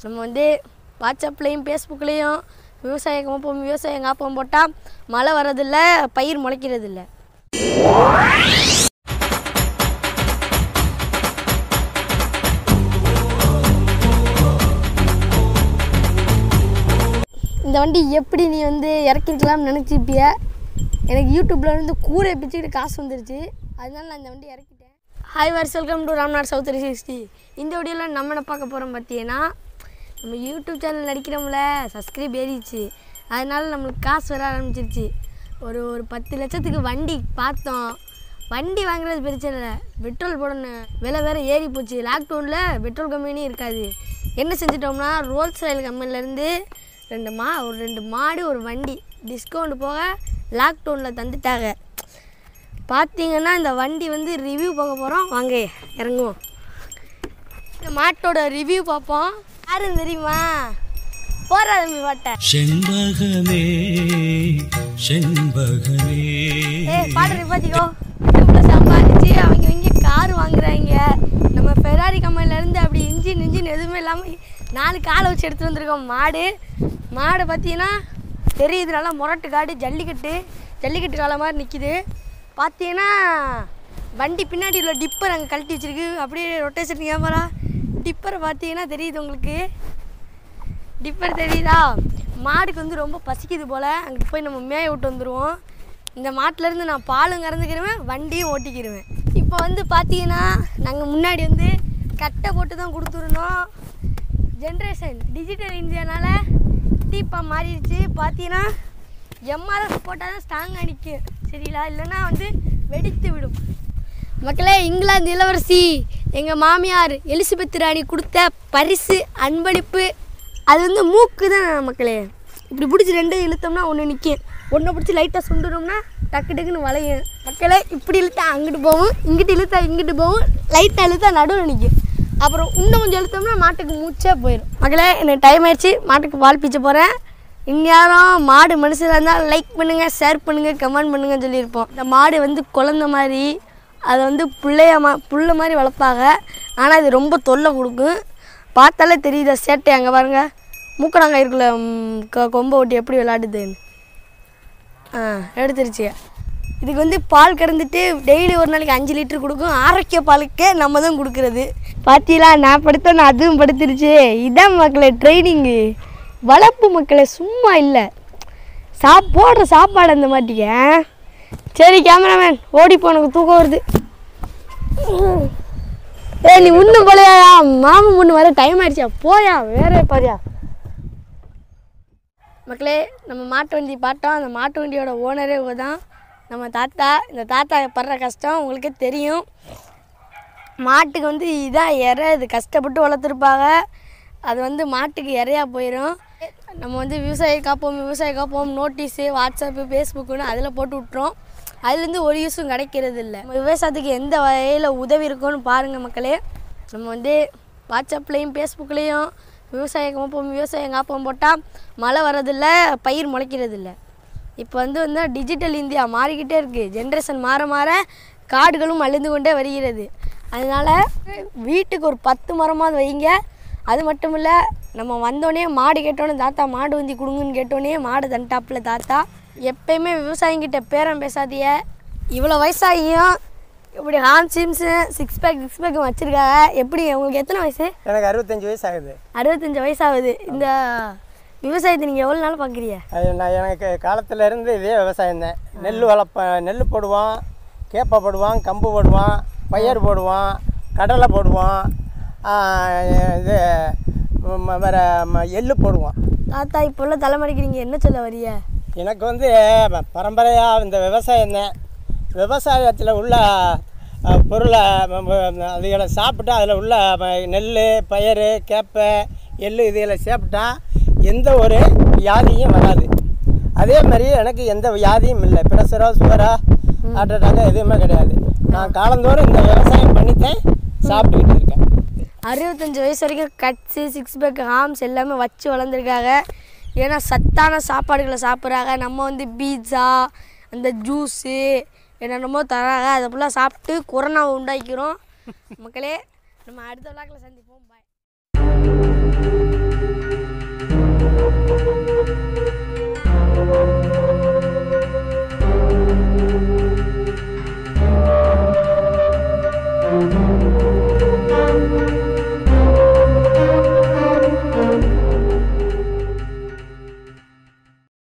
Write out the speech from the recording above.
நம்ம வந்து வாட்ஸ்அப்லேயும் ஃபேஸ்புக்லேயும் விவசாயம் காப்போம் விவசாயம் காப்போம் போட்டால் மழை வர்றதில்ல பயிர் முளைக்கிறதில்ல இந்த வண்டி எப்படி நீ வந்து இறக்கிருக்கலாம்னு நினச்சிப்பிய எனக்கு யூடியூப்பில் இருந்து கூரை பிச்சுக்கிட்டு காசு வந்துருச்சு அதனால நான் இந்த வண்டி இறக்கிட்டேன் ஹாய் வார்ஸ் welcome to Ramnath south three sixty இந்த வீடியோவில் நம்ம என்ன பார்க்க போகிறோம் பார்த்தீங்கன்னா நம்ம யூடியூப் சேனல் நடிக்கிறோம்ல சப்ஸ்கிரைப் ஏறிச்சு அதனால நம்மளுக்கு காசு வர ஆரம்பிச்சிருச்சு ஒரு ஒரு பத்து லட்சத்துக்கு வண்டி பார்த்தோம் வண்டி வாங்குறது பிரச்சனை இல்லை பெட்ரோல் போடணும் விலை வேறு ஏறி போச்சு லாக்டவுனில் பெட்ரோல் கம்பெனி இருக்காது என்ன செஞ்சிட்டோம்னா ரோல்ஸ் ராயல் கம்பெனிலேருந்து ரெண்டு மா ஒரு ரெண்டு மாடு ஒரு வண்டி டிஸ்கவுண்ட் போக லாக்டவுனில் தந்துட்டாங்க பார்த்தீங்கன்னா இந்த வண்டி வந்து ரிவ்யூ பார்க்க போகிறோம் வாங்க இறங்குவோம் இந்த மாட்டோட ரிவ்யூ பார்ப்போம் யாருன்னு தெரியுமா போகிறா தம்பி மாட்டை செண்பகமே செண்பகமே ஏய் பாட்டு நிப்பாட்டிக்கோ யூடியூப்ல சம்பாதிச்சு அவங்க இங்கே கார் வாங்குறாங்க நம்ம ஃபெராரி கம்பெனிலேருந்து அப்படி இன்ஜின் இன்ஜின் எதுவுமே இல்லாமல் நாலு காலை வச்சு எடுத்துகிட்டு வந்திருக்கோம் மாடு மாடு பார்த்தீங்கன்னா தெரியுது நல்லா முரட்டு காடு ஜல்லிக்கட்டு ஜல்லிக்கட்டு காலை மாதிரி நிற்கிது பார்த்தீங்கன்னா வண்டி பின்னாடி உள்ள டிப்பர் அங்கே கழட்டி வச்சிருக்கு அப்படியே ரொட்டேஷன் கேமரா டிப்பரை பார்த்தீங்கன்னா தெரியுது உங்களுக்கு டிப்பர் தெரியுதா மாடுக்கு வந்து ரொம்ப பசிக்குது போல் அங்கே போய் நம்ம மேய விட்டு வந்துடுவோம் இந்த மாட்டிலேருந்து நான் பாலும் கறந்துக்கிருவேன் வண்டியும் ஓட்டிக்கிருவேன் இப்போ வந்து பார்த்தீங்கன்னா நாங்கள் முன்னாடி வந்து கட்டை போட்டு தான் கொடுத்துருந்தோம் ஜென்ரேஷன் டிஜிட்டல் இந்தியானால டீப்பா மாறிடுச்சு பார்த்தீங்கன்னா எம்ஆர்எஃப் போட்டால் தான் ஸ்ட்ராங்காக நிற்கும் சரிங்களா இல்லைன்னா வந்து வெடித்து விடும் மக்களே இங்கிலாந்து இளவரசி எங்கள் மாமியார் எலிசபெத் ராணி கொடுத்த பரிசு அன்பளிப்பு அது வந்து மூக்கு தான் மக்களே இப்படி பிடிச்சி ரெண்டு இழுத்தோம்னா ஒன்று நிற்கும் ஒன்றை பிடிச்சி லைட்டாக சுண்டுனோம்னா டக்கு டக்குன்னு வளையும் மக்களே இப்படி இழுத்தா அங்கிட்டு போகும் இங்கிட்டு இழுத்தா இங்கிட்டு போகும் லைட்டாக இழுத்தா நடுவில் நிற்கும் அப்புறம் இன்னும் கொஞ்சம் இழுத்தோம்னா மாட்டுக்கு மூச்சே போயிடும் மக்களே எனக்கு டைம் ஆயிடுச்சு மாட்டுக்கு பால் பீச்ச போகிறேன் இந்நேரம் மாடு மனுஷனாக இருந்தால் லைக் பண்ணுங்கள் ஷேர் பண்ணுங்கள் கமெண்ட் பண்ணுங்கன்னு சொல்லியிருப்போம் இந்த மாடு வந்து குழந்த மாதிரி அதை வந்து பிள்ளைய மா புள்ள மாதிரி வளர்ப்பாங்க ஆனால் இது ரொம்ப தொல்லை கொடுக்கும் பார்த்தாலே தெரியுது சேட்டை அங்கே பாருங்க மூக்கடாங்க இருக்குல்ல ம், கொ- கொம்பை ஓட்டி எப்படி விளையாடுதுன்னு ஆ எடுத்துருச்சு இதுக்கு வந்து பால் கறந்துட்டு டெய்லி ஒரு நாளைக்கு அஞ்சு லிட்டர் கொடுக்கும் ஆரோக்கிய பாலுக்கே நம்ம தான் கொடுக்குறது பார்த்தீங்களா நான் படுத்தேன் அதுவும் படுத்துருச்சு இதான் மக்களே ட்ரைனிங்கு வளர்ப்பு மக்களே சும்மா இல்லை சாப் போடுற சாப்பாடு அந்த மாட்டிக்க சரி கேமராமேன் ஓடி போ எனக்கு தூக்கம் வருது ஏய் நீ இன்னும் போலையா மாமன் பொண்ணு வர டைம் ஆயிடுச்சா போயா வேற பாரியா மக்களே நம்ம மாட்டு வண்டி பார்த்தோம் அந்த மாட்டு வண்டியோட ஓனரே இவங்க தான் நம்ம தாத்தா இந்த தாத்தா படுற கஷ்டம் உங்களுக்கே தெரியும் மாட்டுக்கு வந்து இதான் இறை இது கஷ்டப்பட்டு வளர்த்துருப்பாங்க அது வந்து மாட்டுக்கு இறையா போயிடும் நம்ம வந்து விவசாய காப்போம் விவசாய காப்போம் நோட்டீஸு வாட்ஸ்அப்பு ஃபேஸ்புக்குன்னு அதில் போட்டு விட்றோம் அதுலேருந்து ஒரு யூஸும் கிடைக்கிறது இல்லை நம்ம விவசாயத்துக்கு எந்த வகையில் உதவி இருக்கும்னு பாருங்கள் மக்களே நம்ம வந்து வாட்ஸ்அப்லேயும் ஃபேஸ்புக்லேயும் விவசாயம் காப்போம் விவசாயம் காப்போம் போட்டால் மழை வர்றதில்ல பயிர் முளைக்கிறதில்ல இப்போ வந்து வந்து டிஜிட்டல் இந்தியா மாறிக்கிட்டே இருக்குது ஜென்ரேஷன் மாற மாற காடுகளும் அழிந்து கொண்டே வருகிறது அதனால் வீட்டுக்கு ஒரு பத்து மரமாவது வைங்க அது மட்டும் இல்லை நம்ம வந்தோடனே மாடு கேட்டோன்னே தாத்தா மாடு வந்தி கொடுங்கன்னு கேட்டோன்னே மாடு தண்டாப்பில் தாத்தா எப்பயுமே விவசாயிங்கிட்ட பேரம் பேசாதீங்க இவ்வளோ வயசாகியும் இப்படி ஹான் சிம்ஸு சிக்ஸ் பேக் சிக்ஸ் பேக் வச்சுருக்காங்க எப்படி உங்களுக்கு எத்தனை வயசு எனக்கு அறுபத்தஞ்சு வயசு ஆகுது அறுபத்தஞ்சு வயசாகுது இந்த விவசாயத்தை நீங்கள் எவ்வளோ நாள் பார்க்குறீங்க அது நான் எனக்கு காலத்துல இருந்து இதே விவசாயம் தான் நெல் வளர்ப்பேன் நெல் போடுவோம் கேப்பை போடுவான் கம்பு போடுவான் பயிர் போடுவான் கடலை போடுவான் ஆ, இது ம- வேற ம- எள்ளு போடுவான் தாத்தா இப்போ உள்ள தலைமுறைக்கு நீங்கள் என்ன சொல்ல வரீங்க எனக்கு வந்து ப- பரம்பரையாக இந்த விவசாயம் தான் விவசாயத்தில் உள்ள அ, பொருளை ம- ம- அதுகளை சாப்பிட்டா அதில் உள்ள ம- நெல் பயிர் கேப்பை எள்ளு இதுகளை சாப்பிட்டா எந்த ஒரு வியாதியும் வராது அதே மாதிரி எனக்கு எந்த வியாதியும் இல்லை பிரஷரோ சுகரோ ஹார்ட் அட்டாக்கோ எதுவுமே கிடையாது நான் காலந்தோறும் இந்த விவசாயம் பண்ணித்தான் சாப்பிட்டுக்கிட்டு இருக்கேன் அறுபத்தஞ்சு வயசு வரைக்கும் கட்ஸு சிக்ஸ் பேக் ஹார்ம்ஸ் எல்லாமே வச்சு வளர்ந்துருக்காங்க ஏன்னா சத்தான சாப்பாடுகளை சாப்பிட்றாங்க நம்ம வந்து பீட்சா அந்த ஜூஸு என்னென்னமோ தராங்க அதை ஃபுல்லாக சாப்பிட்டு கொரோனாவை உண்டாக்கிறோம் மக்களே நம்ம அடுத்த விழாக்கில் சந்திப்போம் பாய் வணக்கம்